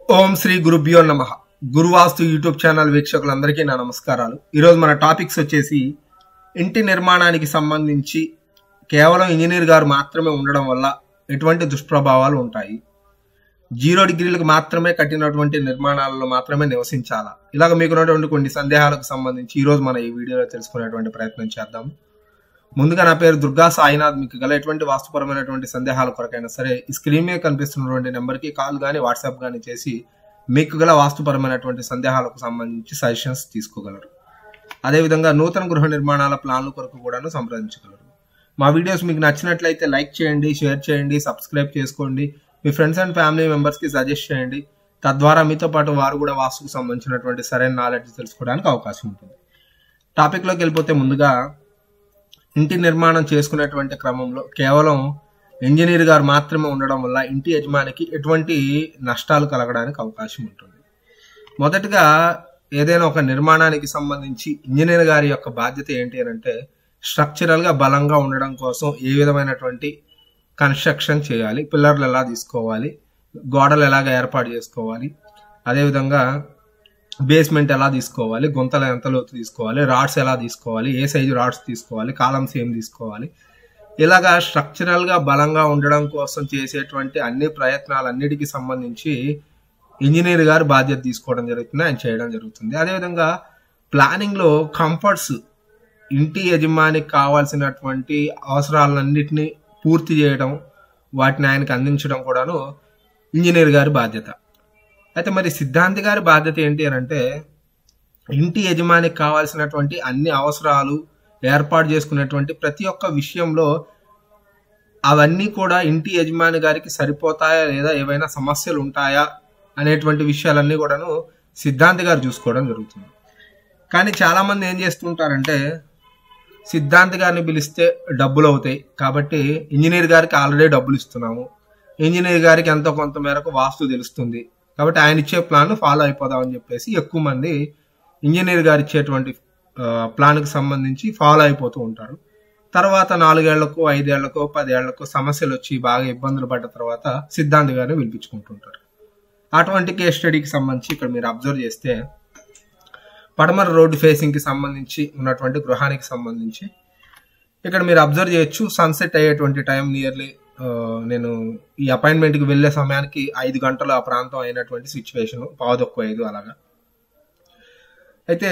ఓం శ్రీ గురుభ్యో నమ గురువాస్తు YouTube channel వీక్షకులందరికీ నా నమస్కారాలు ఈరోజు మన టాపిక్స్ వచ్చేసి ఇంటి నిర్మాణానికి సంబంధించి కేవలం ఇంజనీర్ గారు మాత్రమే ఉండడం వల్ల ఎటువంటి దుష్ప్రభావాలు ఉంటాయి జీరో డిగ్రీలకు మాత్రమే కట్టినటువంటి నిర్మాణాలలో మాత్రమే నివసించాలా ఇలాగ మీకున్నటువంటి కొన్ని సందేహాలకు సంబంధించి ఈరోజు మన ఈ వీడియోలో తెలుసుకునేటువంటి ప్రయత్నం చేద్దాం ముందుగా నా పేరు దుర్గా సాయినాథ్ మీకు గల ఎటువంటి వాస్తుపరమైనటువంటి సందేహాల కొరకైనా సరే ఈ స్క్రీన్ మీద కనిపిస్తున్నటువంటి నెంబర్కి కాల్ కానీ వాట్సాప్ కానీ చేసి మీకు గల వాస్తుపరమైనటువంటి సందేహాలకు సంబంధించి సజెషన్స్ తీసుకోగలరు అదేవిధంగా నూతన గృహ నిర్మాణాల ప్లాన్ల కొరకు కూడాను సంప్రదించగలరు మా వీడియోస్ మీకు నచ్చినట్లయితే లైక్ చేయండి షేర్ చేయండి సబ్స్క్రైబ్ చేసుకోండి మీ ఫ్రెండ్స్ అండ్ ఫ్యామిలీ మెంబర్స్కి సజెస్ట్ చేయండి తద్వారా మీతో పాటు వారు కూడా వాస్తుకు సంబంధించినటువంటి సరైన నాలెడ్జ్ తెలుసుకోవడానికి అవకాశం ఉంటుంది టాపిక్లోకి వెళ్ళిపోతే ముందుగా ఇంటి నిర్మాణం చేసుకునేటువంటి క్రమంలో కేవలం ఇంజనీర్ గారు మాత్రమే ఉండడం వల్ల ఇంటి యజమానికి ఎటువంటి నష్టాలు కలగడానికి అవకాశం ఉంటుంది మొదటగా ఏదైనా ఒక నిర్మాణానికి సంబంధించి ఇంజనీర్ గారి యొక్క బాధ్యత ఏంటి అని అంటే స్ట్రక్చరల్గా బలంగా ఉండడం కోసం ఏ విధమైనటువంటి కన్స్ట్రక్షన్ చేయాలి పిల్లర్లు ఎలా తీసుకోవాలి గోడలు ఎలాగ ఏర్పాటు చేసుకోవాలి అదేవిధంగా బేస్మెంట్ ఎలా తీసుకోవాలి గుంతలు ఎంత లోతు తీసుకోవాలి రాడ్స్ ఎలా తీసుకోవాలి ఏ సైజు రాడ్స్ తీసుకోవాలి కాలమ్స్ ఏం తీసుకోవాలి ఇలాగా స్ట్రక్చరల్గా బలంగా ఉండడం కోసం చేసేటువంటి అన్ని ప్రయత్నాలన్నిటికీ సంబంధించి ఇంజనీర్ గారు బాధ్యత తీసుకోవడం జరుగుతుంది ఆయన చేయడం జరుగుతుంది అదేవిధంగా ప్లానింగ్లో కంఫర్ట్స్ ఇంటి యజమానికి కావాల్సినటువంటి అవసరాలన్నింటినీ పూర్తి చేయడం వాటిని ఆయనకు అందించడం కూడాను ఇంజనీర్ గారి బాధ్యత అయితే మరి సిద్ధాంతి గారి బాధ్యత ఏంటి అని అంటే ఇంటి యజమానికి కావాల్సినటువంటి అన్ని అవసరాలు ఏర్పాటు చేసుకునేటువంటి ప్రతి ఒక్క విషయంలో అవన్నీ కూడా ఇంటి యజమాని గారికి సరిపోతాయా లేదా ఏవైనా సమస్యలు ఉంటాయా అనేటువంటి విషయాలన్నీ కూడాను సిద్ధాంతి గారు చూసుకోవడం జరుగుతుంది కానీ చాలామంది ఏం చేస్తుంటారంటే సిద్ధాంతి గారిని పిలిస్తే డబ్బులు అవుతాయి కాబట్టి ఇంజనీర్ గారికి ఆల్రెడీ డబ్బులు ఇస్తున్నాము ఇంజనీర్ గారికి ఎంతో కొంత మేరకు వాస్తు తెలుస్తుంది కాబట్టి ఆయన ఇచ్చే ప్లాన్ ఫాలో అయిపోదామని చెప్పేసి ఎక్కువ మంది ఇంజనీర్ గారు ఇచ్చేటువంటి ప్లాన్కి సంబంధించి ఫాలో అయిపోతూ ఉంటారు తర్వాత నాలుగేళ్లకు ఐదేళ్లకు పదేళ్లకు సమస్యలు వచ్చి బాగా ఇబ్బందులు పడ్డ తర్వాత సిద్ధాంత్ గారిని పిలిపించుకుంటుంటారు అటువంటి కేస్ స్టడీకి సంబంధించి ఇక్కడ మీరు అబ్జర్వ్ చేస్తే పడమర రోడ్డు ఫేసింగ్కి సంబంధించి ఉన్నటువంటి గృహానికి సంబంధించి ఇక్కడ మీరు అబ్జర్వ్ చేయొచ్చు సన్సెట్ అయ్యేటువంటి టైం నియర్లీ నేను ఈ అపాయింట్మెంట్కి వెళ్ళే సమయానికి ఐదు గంటలు ఆ ప్రాంతం అయినటువంటి సిచ్యువేషన్ పావుదొక్కు ఐదు అలాగా అయితే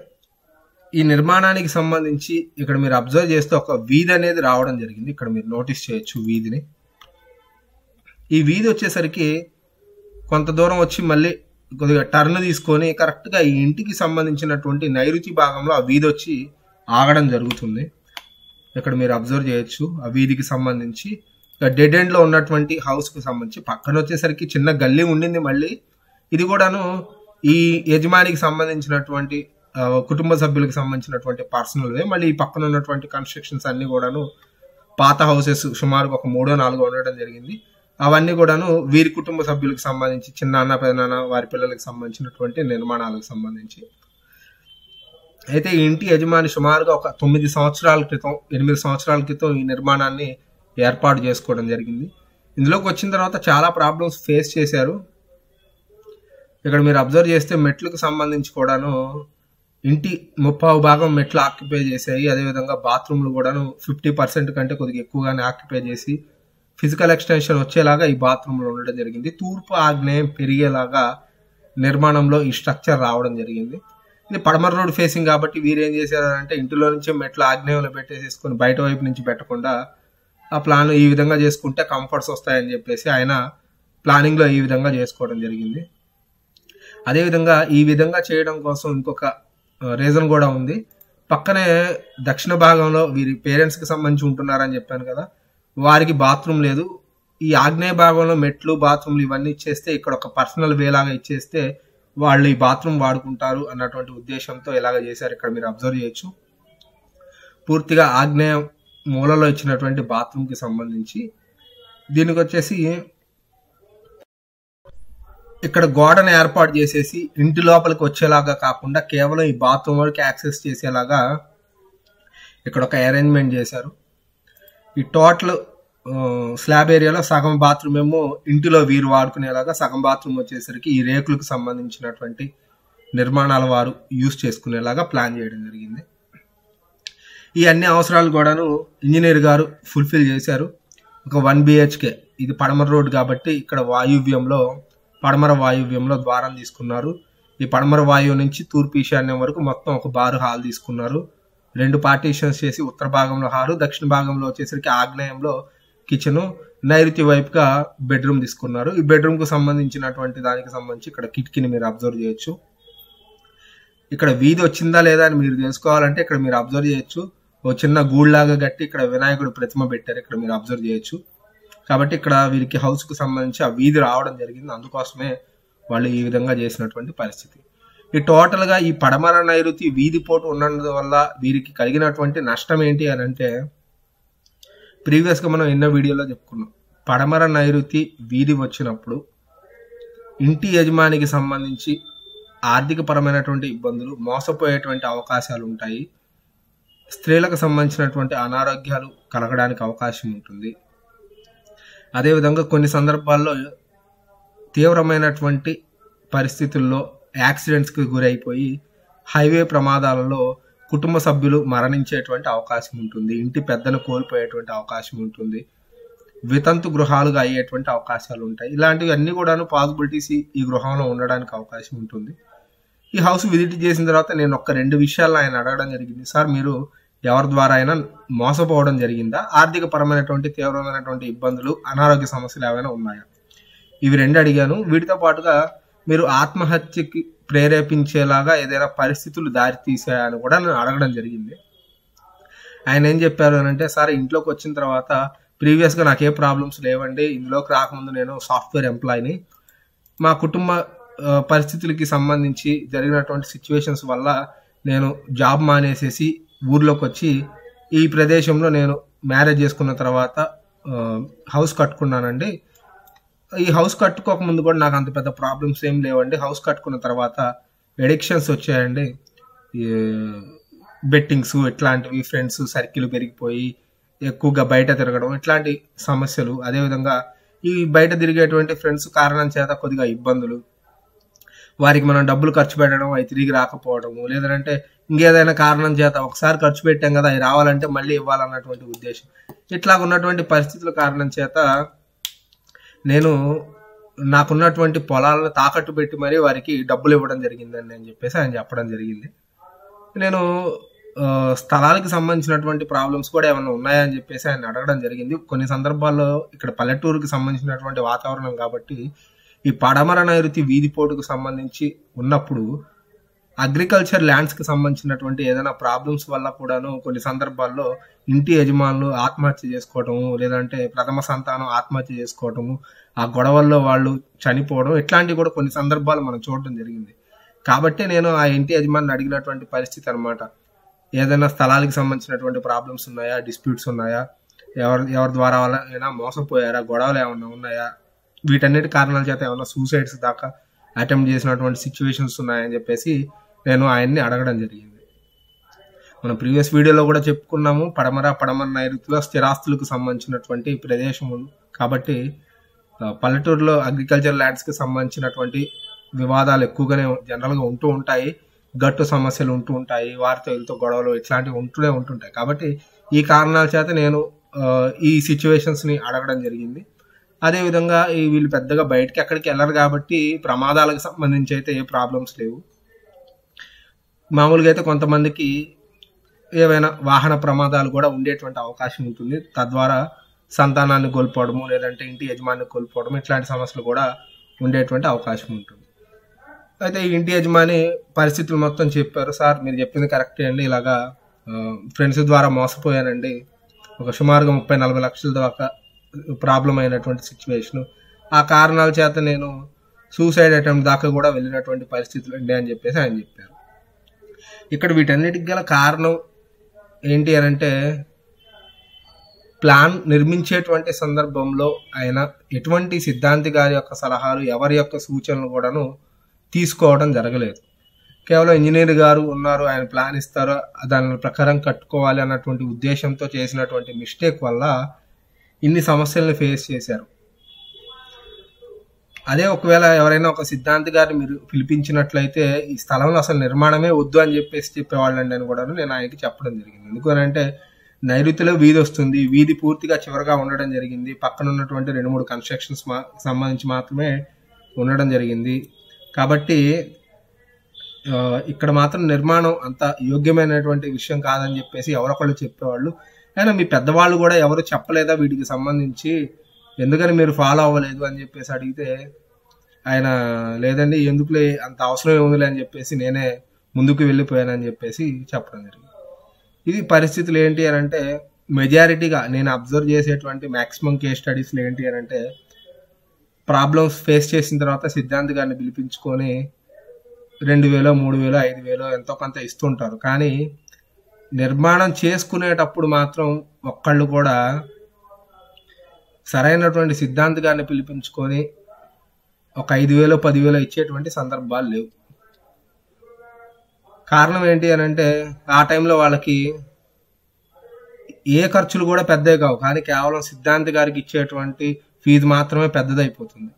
ఈ నిర్మాణానికి సంబంధించి ఇక్కడ మీరు అబ్జర్వ్ చేస్తే ఒక వీధి అనేది రావడం జరిగింది ఇక్కడ మీరు నోటీస్ చేయొచ్చు వీధిని ఈ వీధి వచ్చేసరికి కొంత దూరం వచ్చి మళ్ళీ కొద్దిగా టర్న్ తీసుకొని కరెక్ట్గా ఈ ఇంటికి సంబంధించినటువంటి నైరుతి భాగంలో ఆ వీధి వచ్చి ఆగడం జరుగుతుంది ఇక్కడ మీరు అబ్జర్వ్ చేయొచ్చు ఆ వీధికి సంబంధించి డెడ్ ఎండ్ లో ఉన్నటువంటి హౌస్ కు సంబంధించి పక్కన వచ్చేసరికి చిన్న గల్లీ ఉండింది మళ్ళీ ఇది కూడాను ఈ యజమానికి సంబంధించినటువంటి కుటుంబ సభ్యులకు సంబంధించినటువంటి పర్సనల్ వే మళ్ళీ ఈ పక్కన ఉన్నటువంటి కన్స్ట్రక్షన్స్ అన్ని కూడాను పాత హౌసెస్ సుమారు ఒక మూడో నాలుగో ఉండడం జరిగింది అవన్నీ కూడాను వీరి కుటుంబ సభ్యులకు సంబంధించి చిన్న అన్న పెదనాన్న వారి పిల్లలకు సంబంధించినటువంటి నిర్మాణాలకు సంబంధించి అయితే ఈ ఇంటి యజమాని సుమారుగా ఒక తొమ్మిది సంవత్సరాల క్రితం ఎనిమిది సంవత్సరాల క్రితం ఈ నిర్మాణాన్ని ఏర్పాటు చేసుకోవడం జరిగింది ఇందులోకి వచ్చిన తర్వాత చాలా ప్రాబ్లమ్స్ ఫేస్ చేశారు ఇక్కడ మీరు అబ్జర్వ్ చేస్తే మెట్లకు సంబంధించి కూడాను ఇంటి ముప్పావు భాగం మెట్లు ఆక్యుపై చేసాయి అదేవిధంగా బాత్రూమ్లు కూడాను ఫిఫ్టీ పర్సెంట్ కంటే కొద్దిగా ఎక్కువగానే ఆక్యుపై చేసి ఫిజికల్ ఎక్స్టెన్షన్ వచ్చేలాగా ఈ బాత్రూంలో ఉండడం జరిగింది తూర్పు ఆగ్నేయం పెరిగేలాగా నిర్మాణంలో ఈ స్ట్రక్చర్ రావడం జరిగింది ఇది పడమర రోడ్ ఫేసింగ్ కాబట్టి వీరు ఏం చేశారంటే ఇంటిలో నుంచే మెట్లు ఆగ్నేయంలో పెట్టేసేసుకొని బయట వైపు నుంచి పెట్టకుండా ఆ ప్లాన్ ఈ విధంగా చేసుకుంటే కంఫర్ట్స్ వస్తాయని చెప్పేసి ఆయన ప్లానింగ్లో ఈ విధంగా చేసుకోవడం జరిగింది అదేవిధంగా ఈ విధంగా చేయడం కోసం ఇంకొక రీజన్ కూడా ఉంది పక్కనే దక్షిణ భాగంలో వీరి పేరెంట్స్కి సంబంధించి ఉంటున్నారని చెప్పాను కదా వారికి బాత్రూమ్ లేదు ఈ ఆగ్నేయ భాగంలో మెట్లు బాత్రూమ్లు ఇవన్నీ ఇచ్చేస్తే ఇక్కడ ఒక పర్సనల్ వేలాగా ఇచ్చేస్తే వాళ్ళు ఈ బాత్రూమ్ వాడుకుంటారు అన్నటువంటి ఉద్దేశంతో ఎలాగ చేశారు ఇక్కడ మీరు అబ్జర్వ్ చేయొచ్చు పూర్తిగా ఆగ్నేయ మూలలో ఇచ్చినటువంటి బాత్రూమ్కి సంబంధించి దీనికి వచ్చేసి ఇక్కడ గోడను ఏర్పాటు చేసేసి ఇంటి లోపలికి వచ్చేలాగా కాకుండా కేవలం ఈ బాత్రూమ్ వరకు యాక్సెస్ చేసేలాగా ఇక్కడ ఒక అరేంజ్మెంట్ చేశారు ఈ టోటల్ స్లాబ్ ఏరియాలో సగం బాత్రూమ్ ఏమో ఇంటిలో వీరు వాడుకునేలాగా సగం బాత్రూమ్ వచ్చేసరికి ఈ రేకులకు సంబంధించినటువంటి నిర్మాణాల వారు యూజ్ చేసుకునేలాగా ప్లాన్ చేయడం జరిగింది ఈ అన్ని అవసరాలు కూడాను ఇంజనీర్ గారు ఫుల్ఫిల్ చేశారు ఒక వన్ బిహెచ్కే ఇది పడమర రోడ్ కాబట్టి ఇక్కడ వాయువ్యంలో పడమర వాయువ్యంలో ద్వారం తీసుకున్నారు ఈ పడమర వాయువు నుంచి తూర్పు ఈశాన్యం వరకు మొత్తం ఒక బారు హాల్ తీసుకున్నారు రెండు పార్టీషన్స్ చేసి ఉత్తర భాగంలో హారు దక్షిణ భాగంలో వచ్చేసరికి ఆగ్నేయంలో కిచెన్ నైరుతి వైపుగా బెడ్రూమ్ తీసుకున్నారు ఈ బెడ్రూమ్ కు సంబంధించినటువంటి దానికి సంబంధించి ఇక్కడ కిటికీని మీరు అబ్జర్వ్ చేయొచ్చు ఇక్కడ వీధి వచ్చిందా లేదా అని మీరు తెలుసుకోవాలంటే ఇక్కడ మీరు అబ్జర్వ్ చేయొచ్చు ఓ చిన్న గూళ్ళలాగా కట్టి ఇక్కడ వినాయకుడు ప్రతిమ పెట్టారు ఇక్కడ మీరు అబ్జర్వ్ చేయొచ్చు కాబట్టి ఇక్కడ వీరికి హౌస్ కు సంబంధించి ఆ వీధి రావడం జరిగింది అందుకోసమే వాళ్ళు ఈ విధంగా చేసినటువంటి పరిస్థితి ఈ టోటల్ గా ఈ పడమర నైరుతి వీధి పోటు ఉన్నందు వల్ల వీరికి కలిగినటువంటి నష్టం ఏంటి అని అంటే ప్రీవియస్ గా మనం ఎన్నో వీడియోలో చెప్పుకున్నాం పడమర నైరుతి వీధి వచ్చినప్పుడు ఇంటి యజమానికి సంబంధించి ఆర్థిక పరమైనటువంటి ఇబ్బందులు మోసపోయేటువంటి అవకాశాలు ఉంటాయి స్త్రీలకు సంబంధించినటువంటి అనారోగ్యాలు కలగడానికి అవకాశం ఉంటుంది అదేవిధంగా కొన్ని సందర్భాల్లో తీవ్రమైనటువంటి పరిస్థితుల్లో యాక్సిడెంట్స్కి గురైపోయి హైవే ప్రమాదాలలో కుటుంబ సభ్యులు మరణించేటువంటి అవకాశం ఉంటుంది ఇంటి పెద్దను కోల్పోయేటువంటి అవకాశం ఉంటుంది వితంతు గృహాలుగా అయ్యేటువంటి అవకాశాలు ఉంటాయి ఇలాంటివి అన్ని కూడాను పాసిబిలిటీస్ ఈ గృహంలో ఉండడానికి అవకాశం ఉంటుంది ఈ హౌస్ విజిట్ చేసిన తర్వాత నేను ఒక రెండు విషయాలు ఆయన అడగడం జరిగింది సార్ మీరు ఎవరి ద్వారా అయినా మోసపోవడం జరిగిందా ఆర్థిక పరమైనటువంటి తీవ్రమైనటువంటి ఇబ్బందులు అనారోగ్య సమస్యలు ఏమైనా ఉన్నాయా ఇవి రెండు అడిగాను వీటితో పాటుగా మీరు ఆత్మహత్యకి ప్రేరేపించేలాగా ఏదైనా పరిస్థితులు దారి తీసాయని కూడా నేను అడగడం జరిగింది ఆయన ఏం చెప్పారు అని అంటే సార్ ఇంట్లోకి వచ్చిన తర్వాత ప్రీవియస్గా నాకు ఏ ప్రాబ్లమ్స్ లేవండి ఇందులోకి రాకముందు నేను సాఫ్ట్వేర్ ఎంప్లాయీని మా కుటుంబ ఆ, పరిస్థితులకి సంబంధించి జరిగినటువంటి సిచ్యువేషన్స్ వల్ల నేను జాబ్ మానేసేసి ఊర్లోకి వచ్చి ఈ ప్రదేశంలో నేను మ్యారేజ్ చేసుకున్న తర్వాత ఆ, హౌస్ కట్టుకున్నానండి ఈ హౌస్ కట్టుకోక ముందు కూడా నాకు అంత పెద్ద ప్రాబ్లమ్స్ ఏం లేవండి హౌస్ కట్టుకున్న తర్వాత ఎడిక్షన్స్ వచ్చాయండి బెట్టింగ్స్ ఇట్లాంటివి ఫ్రెండ్స్ సర్కిల్ పెరిగిపోయి ఎక్కువగా బయట తిరగడం ఇట్లాంటి సమస్యలు అదేవిధంగా ఈ బయట తిరిగేటువంటి ఫ్రెండ్స్ కారణం చేత కొద్దిగా ఇబ్బందులు వారికి మనం డబ్బులు ఖర్చు పెట్టడం అవి తిరిగి రాకపోవడము లేదంటే ఇంకేదైనా కారణం చేత ఒకసారి ఖర్చు పెట్టాం కదా అవి రావాలంటే మళ్ళీ ఇవ్వాలన్నటువంటి ఉద్దేశం ఇట్లా ఉన్నటువంటి పరిస్థితుల కారణం చేత నేను నాకున్నటువంటి పొలాలను తాకట్టు పెట్టి మరీ వారికి డబ్బులు ఇవ్వడం జరిగిందండి అని చెప్పేసి ఆయన చెప్పడం జరిగింది నేను ఆ, స్థలాలకు సంబంధించినటువంటి ప్రాబ్లమ్స్ కూడా ఏమైనా ఉన్నాయని చెప్పేసి ఆయన అడగడం జరిగింది కొన్ని సందర్భాల్లో ఇక్కడ పల్లెటూరుకి సంబంధించినటువంటి వాతావరణం కాబట్టి ఈ పడమర నైరుతి వీధిపోటుకు సంబంధించి ఉన్నప్పుడు అగ్రికల్చర్ ల్యాండ్స్కి సంబంధించినటువంటి ఏదైనా ప్రాబ్లమ్స్ వల్ల కూడాను కొన్ని సందర్భాల్లో ఇంటి యజమానులు ఆత్మహత్య చేసుకోవటము లేదంటే ప్రథమ సంతానం ఆత్మహత్య చేసుకోవటము ఆ గొడవల్లో వాళ్ళు చనిపోవడం ఇట్లాంటివి కూడా కొన్ని సందర్భాలు మనం చూడడం జరిగింది కాబట్టి నేను ఆ ఇంటి యజమాని అడిగినటువంటి పరిస్థితి అన్నమాట ఏదైనా స్థలాలకు సంబంధించినటువంటి ప్రాబ్లమ్స్ ఉన్నాయా డిస్ప్యూట్స్ ఉన్నాయా ఎవరి ఎవరి ద్వారా వల్ల ఏమైనా మోసపోయారా గొడవలు ఏమైనా ఉన్నాయా వీటన్నిటి కారణాల చేత ఏమైనా సూసైడ్స్ దాకా అటెంప్ట్ చేసినటువంటి సిచ్యువేషన్స్ ఉన్నాయని చెప్పేసి నేను ఆయన్ని అడగడం జరిగింది మనం ప్రీవియస్ వీడియోలో కూడా చెప్పుకున్నాము పడమర పడమర నైరుతిలో స్థిరాస్తులకు సంబంధించినటువంటి ప్రదేశం ఉంది. కాబట్టి ఆ, పల్లెటూరులో అగ్రికల్చర్ ల్యాండ్స్కి సంబంధించినటువంటి వివాదాలు ఎక్కువగానే జనరల్గా ఉంటూ ఉంటాయి గట్టు సమస్యలు ఉంటూ ఉంటాయి వారితో వీళ్ళతో గొడవలు ఇట్లాంటివి ఉంటూనే ఉంటుంటాయి కాబట్టి ఈ కారణాల చేత నేను ఆ, ఈ సిచ్యువేషన్స్ని అడగడం జరిగింది అదేవిధంగా ఈ వీళ్ళు పెద్దగా బయటకి ఎక్కడికి వెళ్ళరు కాబట్టి ప్రమాదాలకు సంబంధించి అయితే ఏ ప్రాబ్లమ్స్ లేవు మామూలుగా అయితే కొంతమందికి ఏవైనా వాహన ప్రమాదాలు కూడా ఉండేటువంటి అవకాశం ఉంటుంది తద్వారా సంతానాన్ని కోల్పోవడము లేదంటే ఇంటి యజమాని కోల్పోవడం ఇట్లాంటి సమస్యలు కూడా ఉండేటువంటి అవకాశం ఉంటుంది అయితే ఈ ఇంటి యజమాని పరిస్థితులు మొత్తం చెప్పారు సార్ మీరు చెప్పింది కరెక్టే అండి ఇలాగా ఫ్రెండ్స్ ద్వారా మోసపోయానండి ఒక సుమారుగా ముప్పై నలభై లక్షల దాకా ప్రాబ్లం అయినటువంటి సిచ్యువేషన్ ఆ కారణాల చేత నేను సూసైడ్ అటెంప్ట్ దాకా కూడా వెళ్ళినటువంటి పరిస్థితులు అండి అని చెప్పేసి ఆయన చెప్పారు ఇక్కడ వీటన్నిటికి గల కారణం ఏంటి అని అంటే ప్లాన్ నిర్మించేటువంటి సందర్భంలో ఆయన ఎటువంటి సిద్ధాంతి గారి యొక్క సలహాలు ఎవరి యొక్క సూచనలు కూడాను తీసుకోవడం జరగలేదు కేవలం ఇంజనీర్ గారు ఉన్నారు ఆయన ప్లాన్ ఇస్తారు దాని ప్రకారం కట్టుకోవాలి అన్నటువంటి ఉద్దేశంతో చేసినటువంటి మిస్టేక్ వల్ల ఇన్ని సమస్యలను ఫేస్ చేశారు అదే ఒకవేళ ఎవరైనా ఒక సిద్ధాంతి గారిని మీరు పిలిపించినట్లయితే ఈ స్థలంలో అసలు నిర్మాణమే వద్దు అని చెప్పేసి చెప్పేవాళ్ళండి అని కూడా నేను ఆయనకి చెప్పడం జరిగింది ఎందుకు అని అంటే నైరుతిలో వీధి వస్తుంది వీధి పూర్తిగా చివరగా ఉండడం జరిగింది పక్కన ఉన్నటువంటి రెండు మూడు కన్స్ట్రక్షన్స్ మా సంబంధించి మాత్రమే ఉండడం జరిగింది కాబట్టి ఆ, ఇక్కడ మాత్రం నిర్మాణం అంత యోగ్యమైనటువంటి విషయం కాదని చెప్పేసి ఎవరొకళ్ళు చెప్పేవాళ్ళు అయినా మీ పెద్దవాళ్ళు కూడా ఎవరు చెప్పలేదా వీటికి సంబంధించి ఎందుకని మీరు ఫాలో అవ్వలేదు అని చెప్పేసి అడిగితే ఆయన లేదండి ఎందుకులే అంత అవసరం ఏముందిలే అని చెప్పేసి నేనే ముందుకు వెళ్ళిపోయానని చెప్పేసి చెప్పడం జరిగింది ఇది పరిస్థితులు ఏంటి అని అంటే మెజారిటీగా నేను అబ్జర్వ్ చేసేటువంటి మాక్సిమం కేస్ స్టడీస్లో ఏంటి అని అంటే ప్రాబ్లమ్స్ ఫేస్ చేసిన తర్వాత సిద్ధాంత్ గారిని పిలిపించుకొని రెండు వేలో మూడు వేలో ఐదు వేలో ఎంతో కొంత ఇస్తుంటారు కానీ నిర్మాణం చేసుకునేటప్పుడు మాత్రం ఒక్కళ్ళు కూడా సరైనటువంటి సిద్ధాంత్ గారిని పిలిపించుకొని ఒక ఐదు వేలు పదివేలు ఇచ్చేటువంటి సందర్భాలు లేవు కారణం ఏంటి అని అంటే ఆ టైంలో వాళ్ళకి ఏ ఖర్చులు కూడా పెద్దవి కావు కానీ కేవలం సిద్ధాంత్ గారికి ఇచ్చేటువంటి ఫీజు మాత్రమే పెద్దదైపోతుంది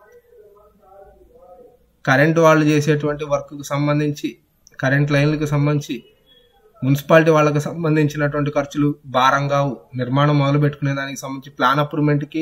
కరెంట్ వాళ్ళు చేసేటువంటి వర్క్కి సంబంధించి కరెంట్ లైన్లకు సంబంధించి మున్సిపాలిటీ వాళ్ళకి సంబంధించినటువంటి ఖర్చులు భారం కావు నిర్మాణం మొదలు పెట్టుకునే దానికి సంబంధించి ప్లాన్ అప్రూవ్మెంట్కి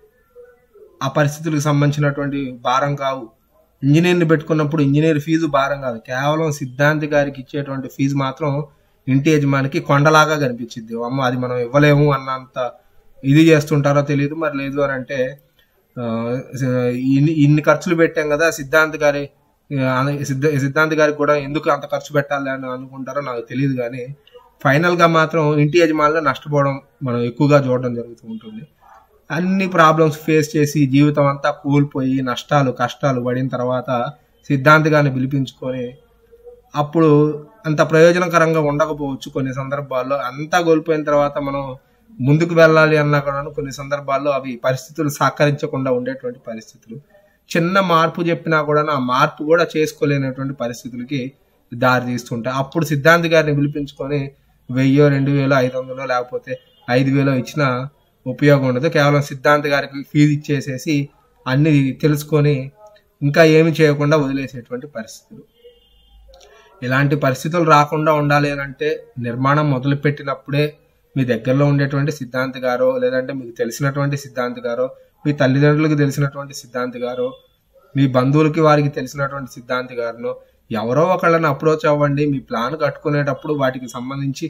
ఆ పరిస్థితులకు సంబంధించినటువంటి భారం కావు ఇంజనీర్ని పెట్టుకున్నప్పుడు ఇంజనీర్ ఫీజు భారం కాదు కేవలం సిద్ధాంతి గారికి ఇచ్చేటువంటి ఫీజు మాత్రం ఇంటి యజమానికి కొండలాగా కనిపించింది అమ్మ అది మనం ఇవ్వలేము అన్నంత ఇది చేస్తుంటారో తెలియదు మరి లేదు అని అంటే ఆ, ఇన్ని ఇన్ని ఖర్చులు పెట్టాం కదా సిద్ధాంత్ గారి ఆ, సిద్ధ సిద్ధాంత్ గారికి కూడా ఎందుకు అంత ఖర్చు పెట్టాలి అని అనుకుంటారో నాకు తెలియదు కానీ ఫైనల్ గా మాత్రం ఇంటి యజమానులు నష్టపోవడం మనం ఎక్కువగా చూడడం జరుగుతూ ఉంటుంది అన్ని ప్రాబ్లమ్స్ ఫేస్ చేసి జీవితం అంతా కూలిపోయి నష్టాలు కష్టాలు పడిన తర్వాత సిద్ధాంత్ గారిని పిలిపించుకొని అప్పుడు అంత ప్రయోజనకరంగా ఉండకపోవచ్చు కొన్ని సందర్భాల్లో అంతా కోల్పోయిన తర్వాత మనం ముందుకు వెళ్ళాలి అన్నా కూడా కొన్ని సందర్భాల్లో అవి పరిస్థితులు సహకరించకుండా ఉండేటువంటి పరిస్థితులు చిన్న మార్పు చెప్పినా కూడా ఆ మార్పు కూడా చేసుకోలేనటువంటి పరిస్థితులకి దారి తీస్తుంటాయి అప్పుడు సిద్ధాంత్ గారిని పిలిపించుకొని వెయ్యో రెండు వేలో ఐదు వందలో లేకపోతే ఐదు వేలో ఇచ్చిన ఉపయోగం ఉండదు కేవలం సిద్ధాంత్ గారికి ఫీజు ఇచ్చేసేసి అన్ని తెలుసుకొని ఇంకా ఏమి చేయకుండా వదిలేసేటువంటి పరిస్థితులు ఇలాంటి పరిస్థితులు రాకుండా ఉండాలి అని అంటే నిర్మాణం మొదలు పెట్టినప్పుడే మీ దగ్గరలో ఉండేటువంటి సిద్ధాంత్ గారో లేదంటే మీకు తెలిసినటువంటి సిద్ధాంత్ గారో మీ తల్లిదండ్రులకు తెలిసినటువంటి సిద్ధాంత్ గారో మీ బంధువులకి వారికి తెలిసినటువంటి సిద్ధాంత్ గారినో ఎవరో ఒకళ్ళని అప్రోచ్ అవ్వండి మీ ప్లాన్ కట్టుకునేటప్పుడు వాటికి సంబంధించి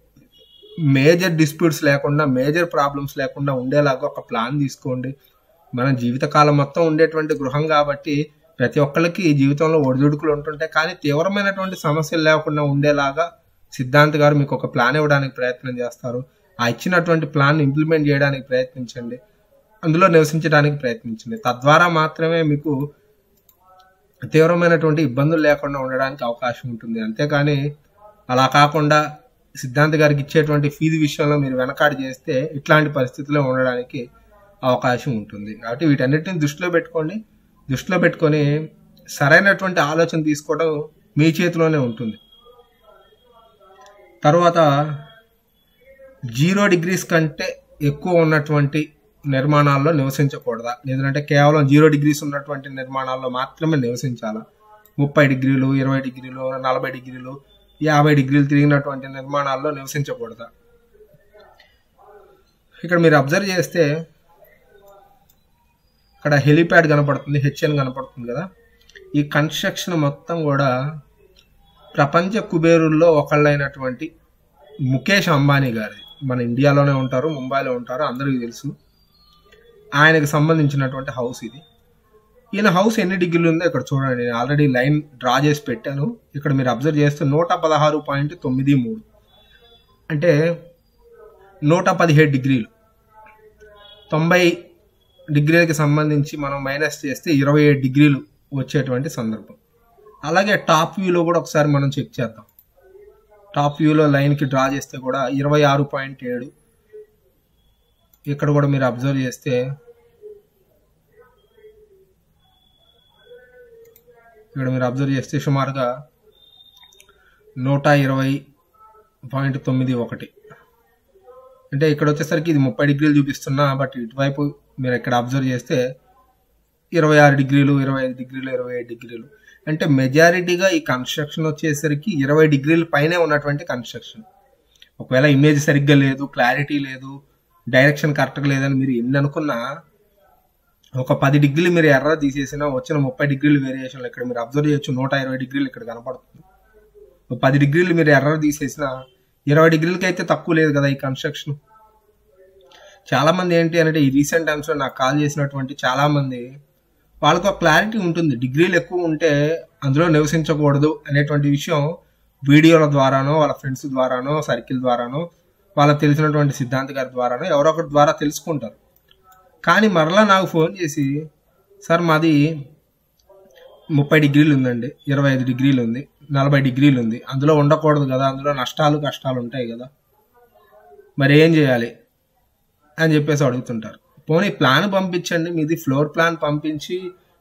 మేజర్ డిస్ప్యూట్స్ లేకుండా మేజర్ ప్రాబ్లమ్స్ లేకుండా ఉండేలాగా ఒక ప్లాన్ తీసుకోండి మన జీవితకాలం మొత్తం ఉండేటువంటి గృహం కాబట్టి ప్రతి ఒక్కరికి ఈ జీవితంలో ఒడిదుడుకులు ఉంటుంటాయి కానీ తీవ్రమైనటువంటి సమస్యలు లేకుండా ఉండేలాగా సిద్ధాంత్ గారు మీకు ఒక ప్లాన్ ఇవ్వడానికి ప్రయత్నం చేస్తారు ఆ ఇచ్చినటువంటి ప్లాన్ ఇంప్లిమెంట్ చేయడానికి ప్రయత్నించండి అందులో నివసించడానికి ప్రయత్నించండి తద్వారా మాత్రమే మీకు తీవ్రమైనటువంటి ఇబ్బందులు లేకుండా ఉండడానికి అవకాశం ఉంటుంది అంతేకాని అలా కాకుండా సిద్ధాంత్ గారికి ఇచ్చేటువంటి ఫీజు విషయంలో మీరు వెనకాడి చేస్తే ఇట్లాంటి పరిస్థితుల్లో ఉండడానికి అవకాశం ఉంటుంది కాబట్టి వీటన్నిటిని దృష్టిలో పెట్టుకోండి దృష్టిలో పెట్టుకొని సరైనటువంటి ఆలోచన తీసుకోవడం మీ చేతిలోనే ఉంటుంది తర్వాత జీరో డిగ్రీస్ కంటే ఎక్కువ ఉన్నటువంటి నిర్మాణాల్లో నివసించకూడదా లేదంటే కేవలం జీరో డిగ్రీస్ ఉన్నటువంటి నిర్మాణాల్లో మాత్రమే నివసించాలా ముప్పై డిగ్రీలు ఇరవై డిగ్రీలు నలభై డిగ్రీలు యాభై డిగ్రీలు తిరిగినటువంటి నిర్మాణాల్లో నివసించకూడదా ఇక్కడ మీరు అబ్జర్వ్ చేస్తే ఇక్కడ హెలిప్యాడ్ కనపడుతుంది హెచ్ఎన్ కనపడుతుంది కదా ఈ కన్స్ట్రక్షన్ మొత్తం కూడా ప్రపంచ కుబేరుల్లో ఒకళ్ళైనటువంటి ముఖేష్ అంబానీ గారిది మన ఇండియాలోనే ఉంటారు ముంబైలో ఉంటారు అందరికీ తెలుసు ఆయనకు సంబంధించినటువంటి హౌస్ ఇది ఈయన హౌస్ ఎన్ని డిగ్రీలు ఉందో ఇక్కడ చూడండి నేను ఆల్రెడీ లైన్ డ్రా చేసి పెట్టాను ఇక్కడ మీరు అబ్జర్వ్ చేస్తే నూట పదహారు పాయింట్ తొమ్మిది మూడు అంటే నూట పదిహేడు డిగ్రీలు తొంభై డిగ్రీలకి సంబంధించి మనం మైనస్ చేస్తే ఇరవై ఏడు డిగ్రీలు వచ్చేటువంటి సందర్భం అలాగే టాప్ వ్యూలో కూడా ఒకసారి మనం చెక్ చేద్దాం టాప్ వ్యూలో లైన్కి డ్రా చేస్తే కూడా ఇరవై ఆరు పాయింట్ ఏడు ఇక్కడ కూడా మీరు అబ్జర్వ్ చేస్తే ఇక్కడ మీరు అబ్జర్వ్ చేస్తే సుమారుగా నూట ఇరవై పాయింట్ తొమ్మిది ఒకటి అంటే ఇక్కడ వచ్చేసరికి ఇది ముప్పై డిగ్రీలు చూపిస్తున్నా బట్ ఇటువైపు మీరు ఇక్కడ అబ్జర్వ్ చేస్తే ఇరవై ఆరు డిగ్రీలు ఇరవై ఐదు డిగ్రీలు ఇరవై ఐదు డిగ్రీలు అంటే మెజారిటీగా ఈ కన్స్ట్రక్షన్ వచ్చేసరికి ఇరవై డిగ్రీల పైనే ఉన్నటువంటి కన్స్ట్రక్షన్ ఒకవేళ ఇమేజ్ సరిగ్గా లేదు క్లారిటీ లేదు డైరెక్షన్ కరెక్ట్గా లేదని మీరు ఎన్ని అనుకున్నా ఒక పది డిగ్రీలు మీరు ఎర్ర తీసేసినా వచ్చిన ముప్పై డిగ్రీలు వేరియేషన్లు ఇక్కడ మీరు అబ్జర్వ్ చేయొచ్చు నూట ఇరవై డిగ్రీలు ఇక్కడ కనపడుతుంది ఒక పది డిగ్రీలు మీరు ఎర్ర తీసేసిన ఇరవై డిగ్రీలకి అయితే తక్కువ లేదు కదా ఈ కన్స్ట్రక్షన్ చాలా మంది ఏంటి అంటే ఈ రీసెంట్ టైమ్స్ లో నాకు కాల్ చేసినటువంటి చాలా మంది వాళ్ళకు ఒక క్లారిటీ ఉంటుంది డిగ్రీలు ఎక్కువ ఉంటే అందులో నివసించకూడదు అనేటువంటి విషయం వీడియోల ద్వారానో వాళ్ళ ఫ్రెండ్స్ ద్వారానో సర్కిల్ ద్వారానో వాళ్ళకి తెలిసినటువంటి సిద్ధాంత్ గారి ద్వారానో ఎవరో ఒకటి ద్వారా తెలుసుకుంటారు కానీ మరలా నాకు ఫోన్ చేసి సార్ మాది ముప్పై డిగ్రీలు ఉందండి ఇరవై ఐదు డిగ్రీలు ఉంది నలభై డిగ్రీలు ఉంది అందులో ఉండకూడదు కదా అందులో నష్టాలు కష్టాలు ఉంటాయి కదా మరి ఏం చేయాలి అని చెప్పేసి అడుగుతుంటారు పోనీ ప్లాన్ పంపించండి మీది ఫ్లోర్ ప్లాన్ పంపించి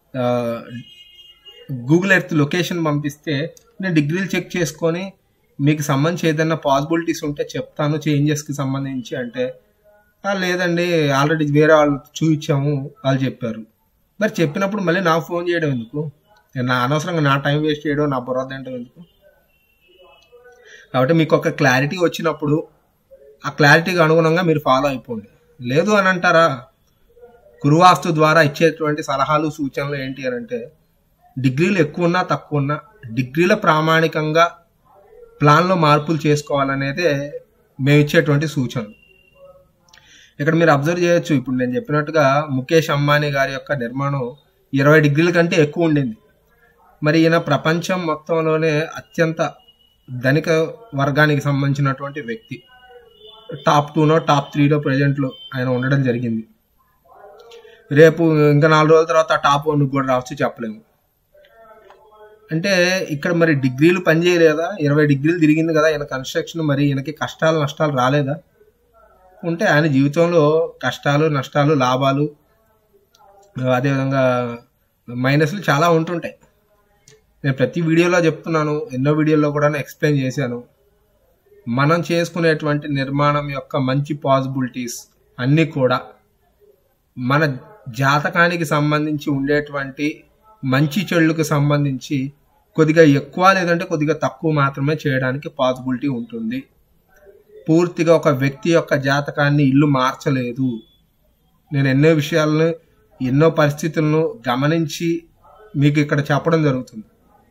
గూగుల్ ఎర్త్ లొకేషన్ పంపిస్తే నేను డిగ్రీలు చెక్ చేసుకొని మీకు సంబంధించి ఏదైనా పాసిబిలిటీస్ ఉంటే చెప్తాను చేంజెస్కి సంబంధించి అంటే "ఆ, లేదండి ఆల్రెడీ వేరే వాళ్ళు చూపించాము వాళ్ళు చెప్పారు మరి చెప్పినప్పుడు మళ్ళీ నాకు ఫోన్ చేయడం ఎందుకు నేను నా అనవసరంగా నా టైం వేస్ట్ చేయడం నా బుర్ర తినడం ఎందుకు కాబట్టి మీకు ఒక క్లారిటీ వచ్చినప్పుడు ఆ క్లారిటీకి అనుగుణంగా మీరు ఫాలో అయిపోండి లేదు అని అంటారా గురువాస్తు ద్వారా ఇచ్చేటువంటి సలహాలు సూచనలు ఏంటి అని అంటే డిగ్రీలు ఎక్కువ ఉన్నా తక్కువ ఉన్నా డిగ్రీల ప్రామాణికంగా ప్లాన్లో మార్పులు చేసుకోవాలనేదే మేము ఇచ్చేటువంటి సూచనలు ఇక్కడ మీరు అబ్జర్వ్ చేయొచ్చు ఇప్పుడు నేను చెప్పినట్టుగా ముఖేష్ అంబానీ గారి యొక్క నిర్మాణం ఇరవై డిగ్రీల కంటే ఎక్కువ ఉండింది మరి ఈయన ప్రపంచం మొత్తంలోనే అత్యంత ధనిక వర్గానికి సంబంధించినటువంటి వ్యక్తి టాప్ టూనో టాప్ త్రీలో ప్రజెంట్లో ఆయన ఉండడం జరిగింది రేపు ఇంకా నాలుగు రోజుల తర్వాత టాప్ వన్ కూడా రావచ్చు చెప్పలేము అంటే ఇక్కడ మరి డిగ్రీలు పనిచేయలేదా ఇరవై డిగ్రీలు తిరిగింది కదా ఈయన కన్స్ట్రక్షన్ మరి ఈయనకి కష్టాలు నష్టాలు రాలేదా ఉంటే ఆయన జీవితంలో కష్టాలు నష్టాలు లాభాలు అదేవిధంగా మైనస్లు చాలా ఉంటుంటాయి నేను ప్రతి వీడియోలో చెప్తున్నాను ఎన్నో వీడియోలో కూడా ఎక్స్ప్లెయిన్ చేశాను మనం చేసుకునేటువంటి నిర్మాణం యొక్క మంచి పాసిబిలిటీస్ అన్నీ కూడా మన జాతకానికి సంబంధించి ఉండేటువంటి మంచి చెడులకు సంబంధించి కొద్దిగా ఎక్కువ లేదంటే కొద్దిగా తక్కువ మాత్రమే చేయడానికి పాసిబిలిటీ ఉంటుంది పూర్తిగా ఒక వ్యక్తి యొక్క జాతకాన్ని ఇల్లు మార్చలేదు నేను ఎన్నో విషయాలను ఎన్నో పరిస్థితులను గమనించి మీకు ఇక్కడ చెప్పడం జరుగుతుంది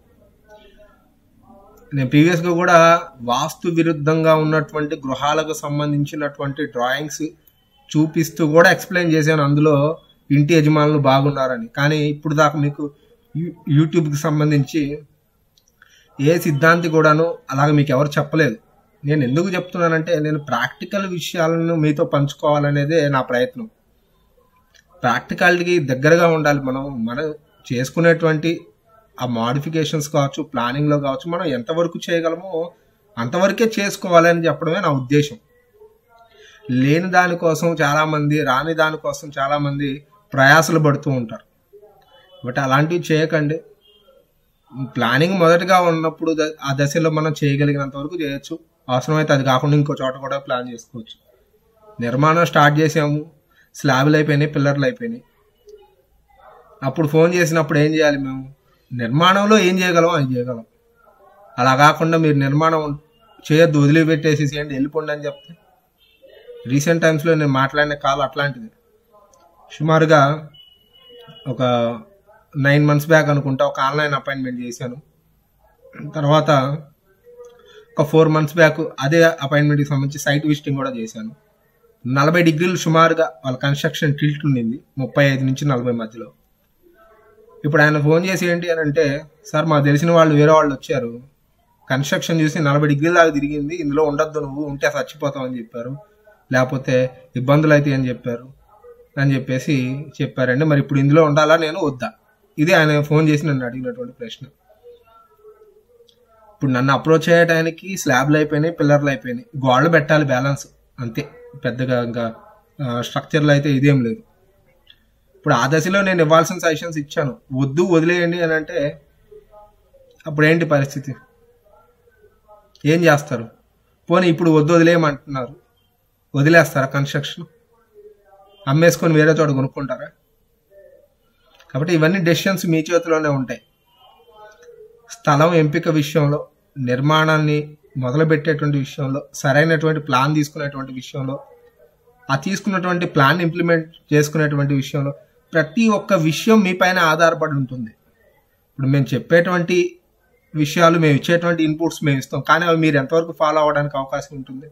నేను ప్రీవియస్గా కూడా వాస్తు విరుద్ధంగా ఉన్నటువంటి గృహాలకు సంబంధించినటువంటి డ్రాయింగ్స్ చూపిస్తూ కూడా ఎక్స్ప్లెయిన్ చేశాను అందులో ఇంటి యజమానులు బాగున్నారని కానీ ఇప్పుడు దాకా మీకు యూ- యూట్యూబ్కి సంబంధించి ఏ సిద్ధాంతి కూడాను అలాగ మీకు ఎవరు చెప్పలేదు నేను ఎందుకు చెప్తున్నానంటే నేను ప్రాక్టికల్ విషయాలను మీతో పంచుకోవాలనేదే నా ప్రయత్నం ప్రాక్టికాలిటీకి దగ్గరగా ఉండాలి మనం మనం చేసుకునేటువంటి ఆ మాడిఫికేషన్స్ కావచ్చు ప్లానింగ్లో కావచ్చు మనం ఎంతవరకు చేయగలమో అంతవరకే చేసుకోవాలని చెప్పడమే నా ఉద్దేశం లేని దానికోసం చాలామంది రాని దానికోసం చాలామంది ప్రయాసలు పడుతూ ఉంటారు బట్ అలాంటివి చేయకండి ప్లానింగ్ మొదటగా ఉన్నప్పుడు ద- ఆ దశలో మనం చేయగలిగినంత వరకు చేయొచ్చు అవసరమైతే అది కాకుండా ఇంకో చోట కూడా ప్లాన్ చేసుకోవచ్చు నిర్మాణం స్టార్ట్ చేసాము స్లాబ్లు అయిపోయినాయి పిల్లర్లు అయిపోయినాయి అప్పుడు ఫోన్ చేసినప్పుడు ఏం చేయాలి మేము నిర్మాణంలో ఏం చేయగలం అది చేయగలం అలా కాకుండా మీరు నిర్మాణం చేయొద్దు వదిలిపెట్టేసి చేయండి వెళ్ళిపోండి అని చెప్తే రీసెంట్ టైమ్స్లో నేను మాట్లాడిన కాల్ అట్లాంటిది సుమారుగా ఒక నైన్ మంత్స్ బ్యాక్ అనుకుంటా ఒక ఆన్లైన్ అపాయింట్మెంట్ చేశాను తర్వాత ఒక ఫోర్ మంత్స్ బ్యాక్ అదే అపాయింట్మెంట్కి సంబంధించి సైట్ విజిటింగ్ కూడా చేశాను నలభై డిగ్రీలు సుమారుగా వాళ్ళ కన్స్ట్రక్షన్ టిల్ట్ ఉండింది ముప్పై ఐదు నుంచి నలభై మధ్యలో ఇప్పుడు ఆయన ఫోన్ చేసి ఏంటి అని అంటే సార్ మాకు తెలిసిన వాళ్ళు వేరే వాళ్ళు వచ్చారు కన్స్ట్రక్షన్ చూసి నలభై డిగ్రీల దాకా తిరిగింది ఇందులో ఉండొద్దు నువ్వు ఉంటే చచ్చిపోతావు అని చెప్పారు లేకపోతే ఇబ్బందులు అవుతాయి అని చెప్పారు అని చెప్పేసి చెప్పారండి మరి ఇప్పుడు ఇందులో ఉండాలా నేను వద్దా ఇది ఆయన ఫోన్ చేసి నన్ను అడిగినటువంటి ప్రశ్న ఇప్పుడు నన్ను అప్రోచ్ చేయడానికి స్లాబ్లు అయిపోయినాయి పిల్లర్లు అయిపోయినాయి గోడలు పెట్టాలి బ్యాలెన్స్ అంతే పెద్దగా ఇంకా స్ట్రక్చర్లో అయితే ఇదేం లేదు ఇప్పుడు ఆ దశలో నేను ఇవ్వాల్సిన సజెషన్స్ ఇచ్చాను వద్దు వదిలేయండి అని అంటే అప్పుడు ఏంటి పరిస్థితి ఏం చేస్తారు పోనీ ఇప్పుడు వద్దు వదిలేయమంటున్నారు వదిలేస్తారా కన్స్ట్రక్షన్ అమ్మేసుకొని వేరే చోట కొనుక్కుంటారా కాబట్టి ఇవన్నీ డెసిషన్స్ మీ చేతిలోనే ఉంటాయి స్థలం ఎంపిక విషయంలో నిర్మాణాన్ని మొదలుపెట్టేటువంటి విషయంలో సరైనటువంటి ప్లాన్ తీసుకునేటువంటి విషయంలో ఆ తీసుకున్నటువంటి ప్లాన్ ఇంప్లిమెంట్ చేసుకునేటువంటి విషయంలో ప్రతి ఒక్క విషయం మీ పైన ఆధారపడి ఉంటుంది ఇప్పుడు మేము చెప్పేటువంటి విషయాలు మేము ఇచ్చేటువంటి ఇన్పుట్స్ మేము ఇస్తాం కానీ అవి మీరు ఎంతవరకు ఫాలో అవ్వడానికి అవకాశం ఉంటుంది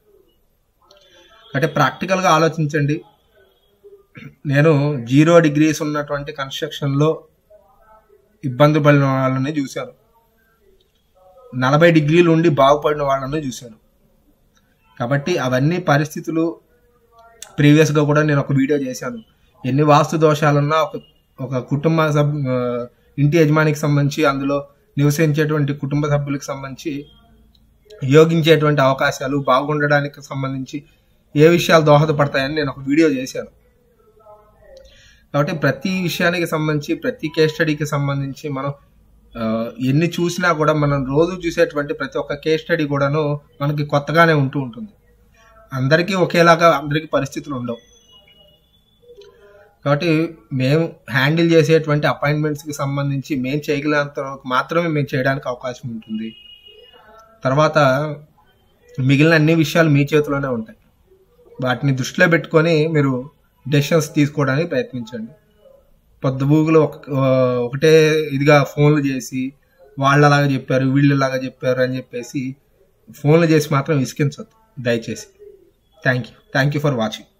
అంటే ప్రాక్టికల్గా ఆలోచించండి నేను జీరో డిగ్రీస్ ఉన్నటువంటి కన్స్ట్రక్షన్లో ఇబ్బంది పడిన వాళ్ళని చూశాను నలభై డిగ్రీలు ఉండి బాగుపడిన వాళ్ళని చూశాను కాబట్టి అవన్నీ పరిస్థితులు ప్రీవియస్గా కూడా నేను ఒక వీడియో చేశాను ఎన్ని వాస్తు దోషాలున్నా ఒక ఒక కుటుంబ సబ్ ఆ, ఇంటి యజమానికి సంబంధించి అందులో నివసించేటువంటి కుటుంబ సభ్యులకు సంబంధించి యోగించేటువంటి అవకాశాలు బాగుండడానికి సంబంధించి ఏ విషయాలు దోహదపడతాయని నేను ఒక వీడియో చేశాను కాబట్టి ప్రతి విషయానికి సంబంధించి ప్రతి కేస్ స్టడీకి సంబంధించి మనం ఆ, ఎన్ని చూసినా కూడా మనం రోజు చూసేటువంటి ప్రతి ఒక్క కేస్ స్టడీ కూడాను మనకి కొత్తగానే ఉంటూ ఉంటుంది అందరికీ ఒకేలాగా అందరికీ పరిస్థితులు ఉండవు కాబట్టి మేము హ్యాండిల్ చేసేటువంటి అపాయింట్మెంట్స్కి సంబంధించి మేము చేయగలిగినంత వరకు మాత్రమే మేము చేయడానికి అవకాశం ఉంటుంది తర్వాత మిగిలిన అన్ని విషయాలు మీ చేతిలోనే ఉంటాయి వాటిని దృష్టిలో పెట్టుకొని మీరు డెసిషన్స్ తీసుకోవడానికి ప్రయత్నించండి పొద్దుబూగులు ఒక ఒకటే ఇదిగా ఫోన్లు చేసి వాళ్ళలాగా చెప్పారు వీళ్ళలాగా చెప్పారు అని చెప్పేసి ఫోన్లు చేసి మాత్రం విసిగించొద్దు దయచేసి thank you thank you for watching